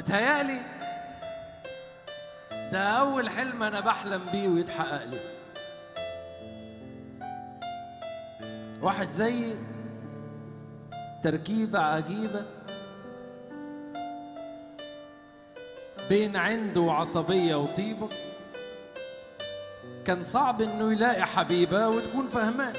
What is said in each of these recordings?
متهيألي ده أول حلم أنا بحلم بيه ويتحقق لي واحد زيي تركيبة عجيبة بين عنده وعصبية وطيبة كان صعب انه يلاقي حبيبة وتكون فهمان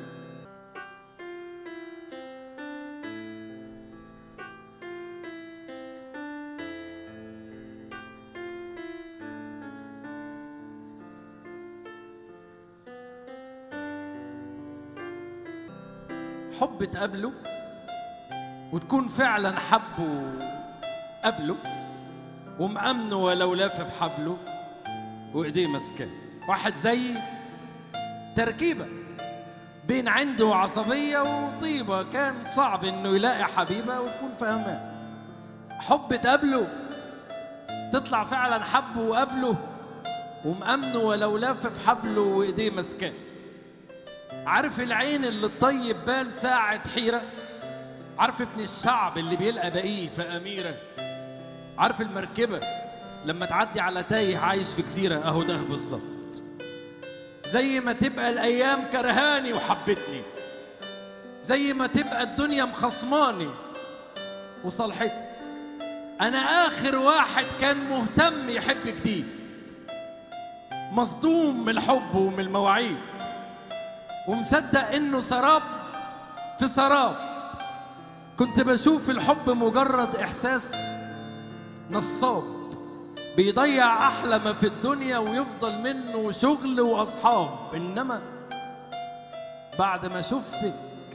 حب تقابله وتكون فعلا حبه قبله ومأمنه ولو لافف حبله وايديه ماسكاه واحد زي تركيبه بين عنده وعصبيه وطيبه كان صعب انه يلاقي حبيبه وتكون فاهماه حب تقابله تطلع فعلا حبه وقابله ومأمنه ولو لافف حبله وايديه ماسكاه عارف العين اللي تطيب بال ساعة حيرة عارف ابن الشعب اللي بيلقى بقيه في أميرة عارف المركبة لما تعدي على تايه عايش في جزيرة أهو ده بالظبط زي ما تبقى الأيام كرهاني وحبتني زي ما تبقى الدنيا مخصماني وصلحتني أنا آخر واحد كان مهتم يحب جديد مصدوم من الحب ومن المواعيد ومصدق إنه سراب في سراب كنت بشوف الحب مجرد إحساس نصاب بيضيع أحلى ما في الدنيا ويفضل منه شغل وأصحاب إنما بعد ما شفتك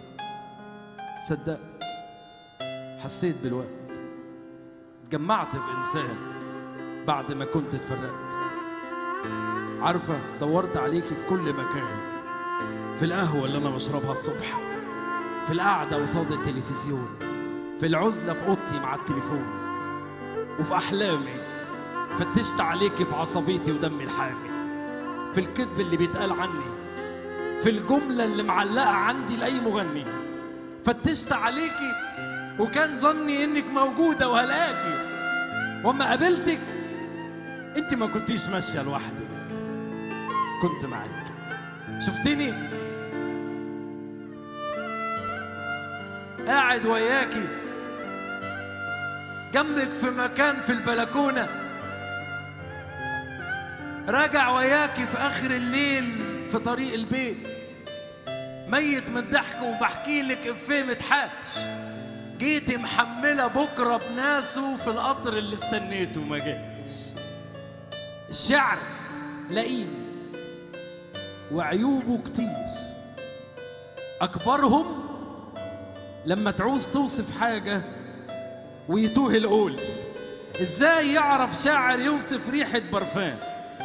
صدقت حسيت بالوقت اتجمعت في إنسان بعد ما كنت اتفرقت عارفة دورت عليكي في كل مكان في القهوة اللي أنا بشربها الصبح في القعدة قصاد التلفزيون في العزلة في أوضتي مع التليفون وفي أحلامي فتشت عليكي في عصبيتي ودمي الحامي في الكذب اللي بيتقال عني في الجملة اللي معلقة عندي لأي مغني فتشت عليكي وكان ظني إنك موجودة وهلاقي وأما قابلتك أنت ما كنتيش ماشية لوحدك كنت معاك شفتني قاعد وياكي جنبك في مكان في البلكونة راجع وياكي في آخر الليل في طريق البيت ميت من الضحك وبحكي لك إفيه متحاش جيتي محملة بكرة بناسه في القطر اللي استنيته ما جاش الشعر لئيم وعيوبه كتير أكبرهم لما تعوز توصف حاجة ويتوه القول ازاي يعرف شاعر يوصف ريحة برفان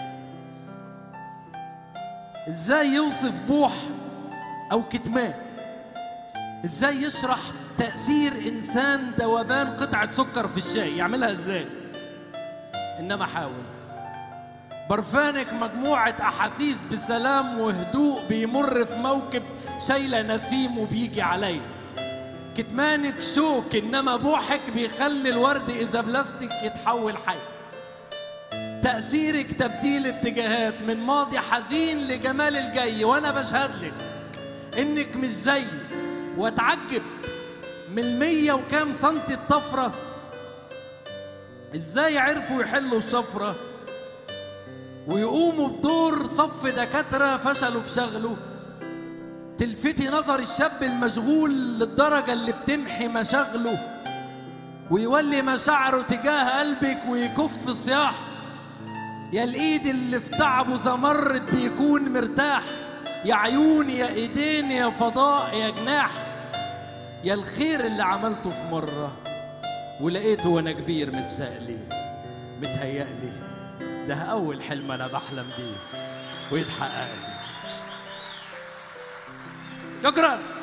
ازاي يوصف بوح او كتمان ازاي يشرح تأثير انسان ذوبان قطعة سكر في الشاي يعملها ازاي انما حاول برفانك مجموعة أحاسيس بسلام وهدوء بيمر في موكب شايلة نسيم وبيجي عليا كتمانك شوك انما بوحك بيخلي الورد اذا بلاستيك يتحول حي تأثيرك تبديل اتجاهات من ماضي حزين لجمال الجاي وانا بشهد لك انك مش زيي واتعجب من المية وكام سنتي الطفرة ازاي عرفوا يحلوا الشفرة ويقوموا بدور صف دكاترة فشلوا في شغله تلفتي نظر الشاب المشغول للدرجة اللي بتمحي مشاغله ويولي مشاعره تجاه قلبك ويكف صياح يا الإيد اللي في تعبه زمرت بيكون مرتاح يا عيون يا إيدين يا فضاء يا جناح يا الخير اللي عملته في مرة ولقيته وأنا كبير متسائلي متهيألي ده أول حلم أنا بحلم بيه ويتحقق لي شكرا